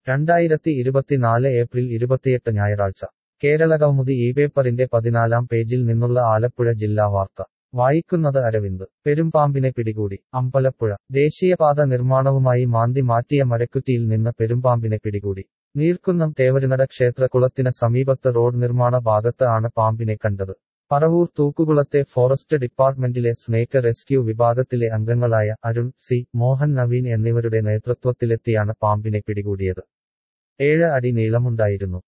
രണ്ടായിരത്തി ഇരുപത്തിനാല് ഏപ്രിൽ ഇരുപത്തിയെട്ട് ഞായറാഴ്ച കേരള കൗമുദി ഈ പേപ്പറിന്റെ പതിനാലാം പേജിൽ നിന്നുള്ള ആലപ്പുഴ ജില്ലാ വാർത്ത വായിക്കുന്നത് അരവിന്ദ് പെരുമ്പാമ്പിനെ പിടികൂടി അമ്പലപ്പുഴ ദേശീയപാത നിർമ്മാണവുമായി മാന്തി മാറ്റിയ മരക്കുറ്റിയിൽ നിന്ന് പെരുമ്പാമ്പിനെ പിടികൂടി നീർക്കുന്നം തേവരുനട ക്ഷേത്രകുളത്തിന് സമീപത്ത് റോഡ് നിർമ്മാണ ഭാഗത്ത് ആണ് പാമ്പിനെ കണ്ടത് പറവൂർ തൂക്കുകുളത്തെ ഫോറസ്റ്റ് ഡിപ്പാർട്ട്മെന്റിലെ സ്നേക്ക് റെസ്ക്യൂ വിഭാഗത്തിലെ അംഗങ്ങളായ അരുൺ സി മോഹൻ നവീൻ എന്നിവരുടെ നേതൃത്വത്തിലെത്തിയാണ് പാമ്പിനെ പിടികൂടിയത് ഏഴ് അടി നീളമുണ്ടായിരുന്നു